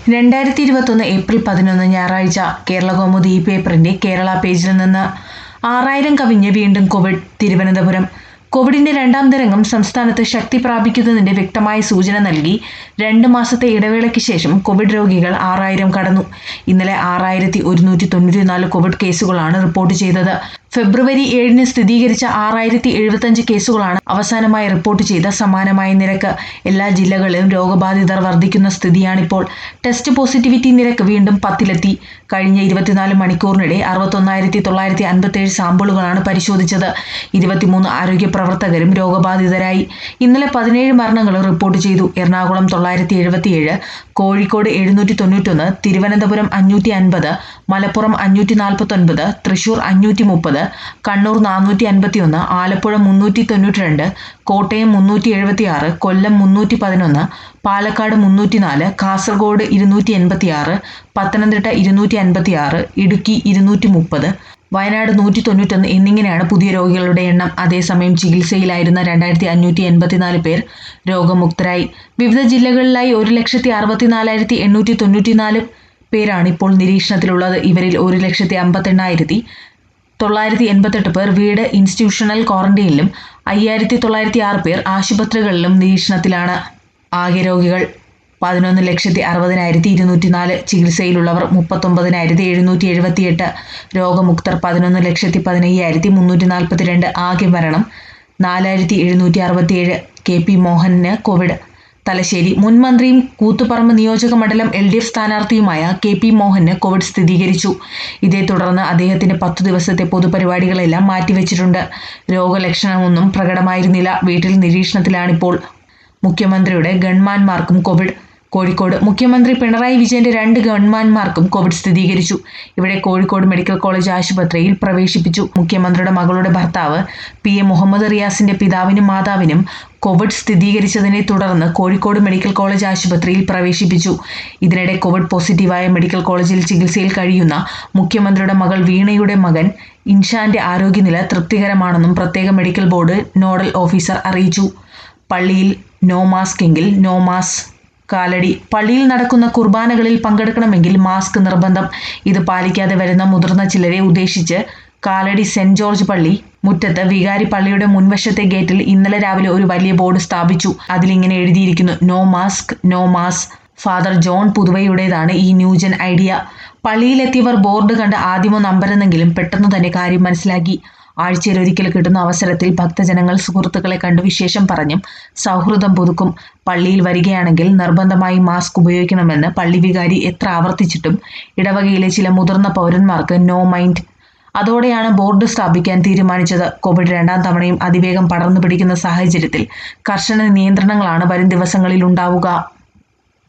രണ്ടായിരത്തി ഇരുപത്തൊന്ന് ഏപ്രിൽ പതിനൊന്ന് ഞായറാഴ്ച കേരളകൗമുദി ഈ പേപ്പറിന്റെ കേരള പേജിൽ നിന്ന് ആറായിരം കവിഞ്ഞ് വീണ്ടും കോവിഡ് തിരുവനന്തപുരം കോവിഡിന്റെ രണ്ടാം തരംഗം സംസ്ഥാനത്ത് ശക്തി പ്രാപിക്കുന്നതിന്റെ വ്യക്തമായ സൂചന നൽകി രണ്ട് മാസത്തെ ഇടവേളയ്ക്ക് ശേഷം കോവിഡ് രോഗികൾ ആറായിരം കടന്നു ഇന്നലെ ആറായിരത്തി ഒരുന്നൂറ്റി തൊണ്ണൂറ്റിനാല് കോവിഡ് കേസുകളാണ് റിപ്പോർട്ട് ചെയ്തത് ഫെബ്രുവരി ഏഴിന് സ്ഥിരീകരിച്ച ആറായിരത്തി എഴുപത്തഞ്ച് കേസുകളാണ് അവസാനമായി റിപ്പോർട്ട് ചെയ്ത സമാനമായ നിരക്ക് എല്ലാ ജില്ലകളിലും രോഗബാധിതർ വർദ്ധിക്കുന്ന സ്ഥിതിയാണിപ്പോൾ ടെസ്റ്റ് പോസിറ്റിവിറ്റി നിരക്ക് വീണ്ടും പത്തിലെത്തി കഴിഞ്ഞ ഇരുപത്തിനാല് മണിക്കൂറിനിടെ അറുപത്തൊന്നായിരത്തി തൊള്ളായിരത്തി അൻപത്തേഴ് സാമ്പിളുകളാണ് പരിശോധിച്ചത് ഇരുപത്തിമൂന്ന് ആരോഗ്യ പ്രവർത്തകരും രോഗബാധിതരായി ഇന്നലെ പതിനേഴ് മരണങ്ങൾ റിപ്പോർട്ട് ചെയ്തു എറണാകുളം തൊള്ളായിരത്തി എഴുപത്തിയേഴ് കോഴിക്കോട് എഴുന്നൂറ്റി തൊണ്ണൂറ്റൊന്ന് തിരുവനന്തപുരം അഞ്ഞൂറ്റി അൻപത് മലപ്പുറം അഞ്ഞൂറ്റി നാൽപ്പത്തൊൻപത് തൃശൂർ അഞ്ഞൂറ്റി മുപ്പത് കണ്ണൂർ നാനൂറ്റി അൻപത്തിയൊന്ന് ആലപ്പുഴ മുന്നൂറ്റി തൊണ്ണൂറ്റി രണ്ട് കോട്ടയം മുന്നൂറ്റി എഴുപത്തിയാറ് കൊല്ലം മുന്നൂറ്റി പതിനൊന്ന് പാലക്കാട് മുന്നൂറ്റിനാല് കാസർഗോഡ് ഇരുന്നൂറ്റി എൺപത്തിയാറ് പത്തനംതിട്ട ഇരുന്നൂറ്റി അൻപത്തിയാറ് ഇടുക്കി ഇരുന്നൂറ്റി മുപ്പത് വയനാട് നൂറ്റി തൊണ്ണൂറ്റൊന്ന് എന്നിങ്ങനെയാണ് പുതിയ രോഗികളുടെ എണ്ണം അതേസമയം ചികിത്സയിലായിരുന്ന രണ്ടായിരത്തി അഞ്ഞൂറ്റി എൺപത്തിനാല് പേർ രോഗമുക്തരായി വിവിധ ജില്ലകളിലായി ഒരു ലക്ഷത്തി അറുപത്തിനാലായിരത്തി എണ്ണൂറ്റി തൊണ്ണൂറ്റിനാല് പേരാണ് ഇപ്പോൾ നിരീക്ഷണത്തിലുള്ളത് ഇവരിൽ ഒരു ലക്ഷത്തി അമ്പത്തെണ്ണായിരത്തി തൊള്ളായിരത്തി എൺപത്തെട്ട് പേർ വീട് ഇൻസ്റ്റിറ്റ്യൂഷണൽ ക്വാറന്റൈനിലും അയ്യായിരത്തി തൊള്ളായിരത്തി ആറ് പേർ ആശുപത്രികളിലും നിരീക്ഷണത്തിലാണ് ആകെ രോഗികൾ പതിനൊന്ന് ലക്ഷത്തി അറുപതിനായിരത്തി ഇരുന്നൂറ്റി നാല് ചികിത്സയിലുള്ളവർ മുപ്പത്തൊമ്പതിനായിരത്തി എഴുന്നൂറ്റി എഴുപത്തിയെട്ട് രോഗമുക്തർ പതിനൊന്ന് ലക്ഷത്തി പതിനയ്യായിരത്തി മുന്നൂറ്റി നാൽപ്പത്തി രണ്ട് ആകെ മരണം നാലായിരത്തി എഴുന്നൂറ്റി അറുപത്തിയേഴ് കെ പി മോഹനന് കോവിഡ് തലശ്ശേരി മുൻ മന്ത്രിയും കൂത്തുപറമ്പ് നിയോജക മണ്ഡലം എൽ ഡി എഫ് സ്ഥാനാർത്ഥിയുമായ കെ പി മോഹന് കോവിഡ് സ്ഥിരീകരിച്ചു ഇതേ തുടർന്ന് അദ്ദേഹത്തിന്റെ പത്തു ദിവസത്തെ പൊതുപരിപാടികളെല്ലാം മാറ്റിവെച്ചിട്ടുണ്ട് രോഗലക്ഷണമൊന്നും പ്രകടമായിരുന്നില്ല വീട്ടിൽ നിരീക്ഷണത്തിലാണിപ്പോൾ മുഖ്യമന്ത്രിയുടെ ഗൺമാൻമാർക്കും കോവിഡ് കോഴിക്കോട് മുഖ്യമന്ത്രി പിണറായി വിജയന്റെ രണ്ട് ഗവൺമാൻമാർക്കും കോവിഡ് സ്ഥിരീകരിച്ചു ഇവിടെ കോഴിക്കോട് മെഡിക്കൽ കോളേജ് ആശുപത്രിയിൽ പ്രവേശിപ്പിച്ചു മുഖ്യമന്ത്രിയുടെ മകളുടെ ഭർത്താവ് പി എ മുഹമ്മദ് റിയാസിന്റെ പിതാവിനും മാതാവിനും കോവിഡ് സ്ഥിരീകരിച്ചതിനെ തുടർന്ന് കോഴിക്കോട് മെഡിക്കൽ കോളേജ് ആശുപത്രിയിൽ പ്രവേശിപ്പിച്ചു ഇതിനിടെ കോവിഡ് പോസിറ്റീവായ മെഡിക്കൽ കോളേജിൽ ചികിത്സയിൽ കഴിയുന്ന മുഖ്യമന്ത്രിയുടെ മകൾ വീണയുടെ മകൻ ഇൻഷാന്റെ ആരോഗ്യനില തൃപ്തികരമാണെന്നും പ്രത്യേക മെഡിക്കൽ ബോർഡ് നോഡൽ ഓഫീസർ അറിയിച്ചു പള്ളിയിൽ നോ മാസ്ക് എങ്കിൽ നോ മാസ് കാലടി പള്ളിയിൽ നടക്കുന്ന കുർബാനകളിൽ പങ്കെടുക്കണമെങ്കിൽ മാസ്ക് നിർബന്ധം ഇത് പാലിക്കാതെ വരുന്ന മുതിർന്ന ചിലരെ ഉദ്ദേശിച്ച് കാലടി സെന്റ് ജോർജ് പള്ളി മുറ്റത്ത് വികാരി പള്ളിയുടെ മുൻവശത്തെ ഗേറ്റിൽ ഇന്നലെ രാവിലെ ഒരു വലിയ ബോർഡ് സ്ഥാപിച്ചു അതിലിങ്ങനെ എഴുതിയിരിക്കുന്നു no mask no mass father John പുതുവയുടേതാണ് ഈ ന്യൂജൻ ഐഡിയ പള്ളിയിലെത്തിയവർ ബോർഡ് കണ്ട് ആദ്യമൊന്ന് അമ്പരന്നെങ്കിലും പെട്ടെന്ന് തന്നെ കാര്യം മനസ്സിലാക്കി ആഴ്ചയിൽ ഒരിക്കൽ കിട്ടുന്ന അവസരത്തിൽ ഭക്തജനങ്ങൾ സുഹൃത്തുക്കളെ കണ്ടു വിശേഷം പറഞ്ഞും സൗഹൃദം പുതുക്കും പള്ളിയിൽ വരികയാണെങ്കിൽ നിർബന്ധമായി മാസ്ക് ഉപയോഗിക്കണമെന്ന് പള്ളി വികാരി എത്ര ആവർത്തിച്ചിട്ടും ഇടവകയിലെ ചില മുതിർന്ന പൗരന്മാർക്ക് നോ മൈൻഡ് അതോടെയാണ് ബോർഡ് സ്ഥാപിക്കാൻ തീരുമാനിച്ചത് കോവിഡ് രണ്ടാം തവണയും അതിവേഗം പടർന്നു പിടിക്കുന്ന സാഹചര്യത്തിൽ കർശന നിയന്ത്രണങ്ങളാണ് വരും ദിവസങ്ങളിൽ ഉണ്ടാവുക